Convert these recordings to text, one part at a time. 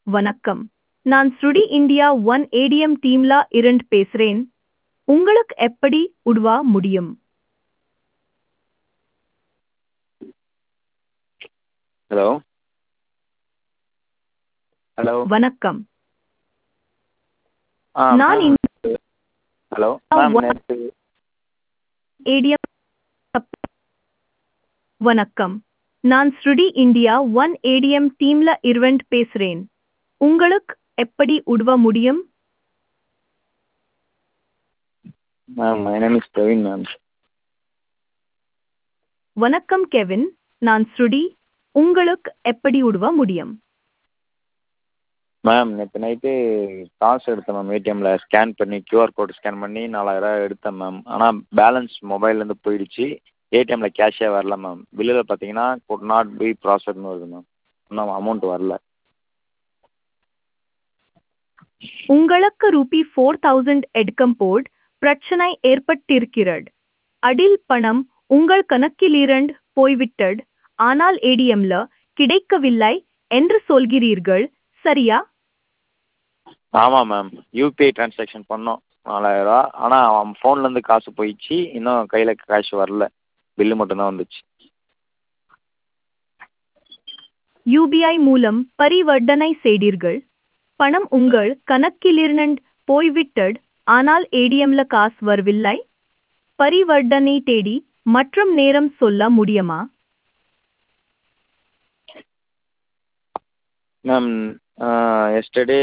வணக்கம் நான் ஸ்ருடி இந்தியா ஒன் ஏடிஎம் டீம்ல இருந்து பேசுறேன் உங்களுக்கு எப்படி உதவ முடியும் ஹலோ ஹலோ வணக்கம் ஆ நான் மேம் இந்த ஹலோ மேம் one- நேற்று ஏடிஎம் வணக்கம் நான் ஸ்ருடி இந்தியா ஒன் ஏடிஎம் டீம்ல இருந்து பேசுறேன் உங்களுக்கு எப்படி உதவ முடியும் ma'am my name is Praveen ma'am வணக்கம் கெவின் நான் ஸ்ருடி உங்களுக்கு எப்படி உதவ முடியும் மேம் நேற்று நைட்டு காசு எடுத்தேன் மேம் ஏடிஎம்மில் ஸ்கேன் பண்ணி கியூஆர் கோடு ஸ்கேன் பண்ணி நாலாயிரம் எடுத்தேன் மேம் ஆனால் பேலன்ஸ் மொபைல்லேருந்து போயிடுச்சு ஏடிஎம்மில் கேஷே வரல மேம் பில்லில் பார்த்தீங்கன்னா குட் நாட் பி ப்ராசஸ்னு வருது மேம் இன்னும் அமௌண்ட் வரல உங்களுக்கு ரூபி ஃபோர் தௌசண்ட் எடுக்கும் போது பிரச்சனை ஏற்பட்டிருக்கிறது அதில் பணம் உங்கள் கணக்கிலிருந்து போய்விட்டது ஆனால் ஏடிஎம்ல கிடைக்கவில்லை என்று சொல்கிறீர்கள் சரியா ஆமாம் மேம் யூபிஐ ட்ரான்சாக்ஷன் பண்ணோம் நாலாயிரரூவா ஆனால் அவன் ஃபோன்லேருந்து காசு போயிடுச்சு இன்னும் கையில் கேஷ் வரல பில்லு மட்டும்தான் வந்துச்சு யூபிஐ மூலம் பரிவர்த்தனை செய்தீர்கள் பணம் உங்கள் கணக்கிலிருந்து போய்விட்டது ஆனால் ஏடிஎம்ல காசு வரவில்லை பரிவர்த்தனை தேடி மற்றும் நேரம் சொல்ல முடியுமா மேம் எஸ்டர்டே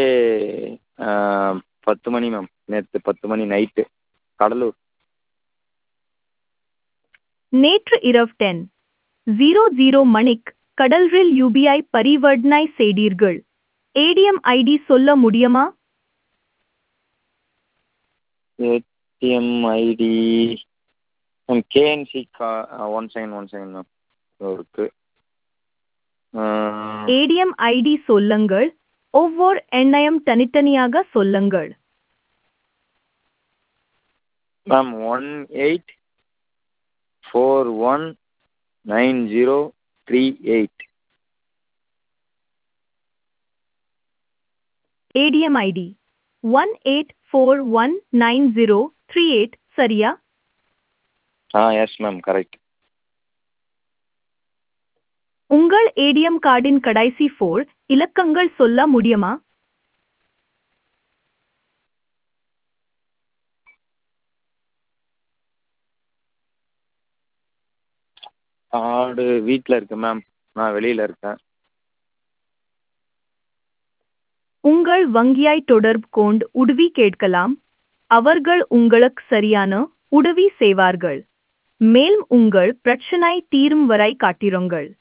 பத்து மணி மேம் நேற்று பத்து மணி நைட்டு கடலூர் நேற்று இரவு டென் ஜீரோ ஜீரோ மணிக்கு கடல்ரில் யூபிஐ பரிவர்த்தனை செய்தீர்கள் ஏடிஎம் ஐடி சொல்ல முடியுமா ஏடிஎம் ஐடி மேம் கேஎன்சி கா one second one second ma'am இருக்கு ஏடிஎம் ஐடி சொல்லுங்கள் ஒவ்வொரு எண்ணையும் தனித்தனியாக சொல்லுங்கள் ma'am one eight four one nine zero three eight ATM ID one eight four one nine zero three eight சரியா ஆ எஸ் மேம் கரெக்ட் உங்கள் ஏடிஎம் கார்டின் கடைசி ஃபோர் இலக்கங்கள் சொல்ல முடியுமா கார்டு வீட்டில் இருக்கு மேம் நான் வெளியில் இருக்கேன் உங்கள் வங்கியாய் தொடர்பு கொண்டு உதவி கேட்கலாம் அவர்கள் உங்களுக்கு சரியான உதவி செய்வார்கள் மேலும் உங்கள் பிரச்சனை தீரும் வரை காட்டிருங்கள்